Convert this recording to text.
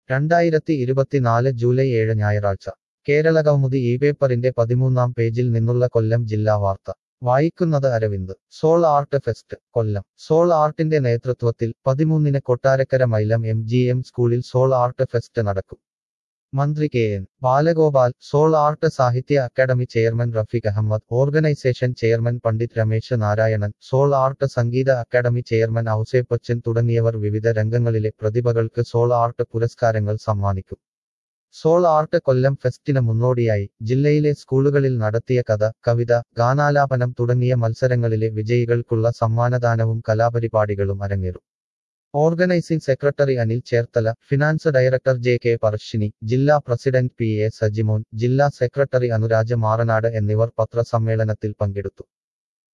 രണ്ടായിരത്തി ഇരുപത്തിനാല് ജൂലൈ ഏഴ് ഞായറാഴ്ച കേരളകൗമുദി ഈ പേപ്പറിന്റെ പതിമൂന്നാം പേജിൽ നിന്നുള്ള കൊല്ലം ജില്ലാ വാർത്ത വായിക്കുന്നത് Aravind soul art fest Kollam soul ആർട്ടിന്റെ നേതൃത്വത്തിൽ പതിമൂന്നിന് Kottarakkara Mylom M G M സ്കൂളിൽ സോൾ ആർട്ട് ഫെസ്റ്റ് നടക്കും മന്ത്രി K N Balagopal soul art സാഹിത്യ academy chairman Rafeeq Ahmed organisation chairman Pandit Ramesh Narayanan soul art സംഗീത അക്കാദമി ചെയർമാൻ ഔസേപ്പച്ചൻ തുടങ്ങിയവർ വിവിധ രംഗങ്ങളിലെ പ്രതിഭകൾക്ക് സോൾ ആർട്ട് പുരസ്കാരങ്ങൾ സമ്മാനിക്കും സോൾ ആർട്ട് കൊല്ലം ഫെസ്റ്റിന് മുന്നോടിയായി ജില്ലയിലെ സ്കൂളുകളിൽ നടത്തിയ കഥ കവിത ഗാനാലാപനം തുടങ്ങിയ മത്സരങ്ങളിലെ വിജയികൾക്കുള്ള സമ്മാനദാനവും കലാപരിപാടികളും അരങ്ങേറും organising secretary Anil Cherthala finance director J K Parassini ജില്ലാ പ്രസിഡന്റ് പി എ സജിമോൻ ജില്ലാ സെക്രട്ടറി അനുരാജ് മാറനാട് എന്നിവർ പത്രസമ്മേളനത്തിൽ പങ്കെടുത്തു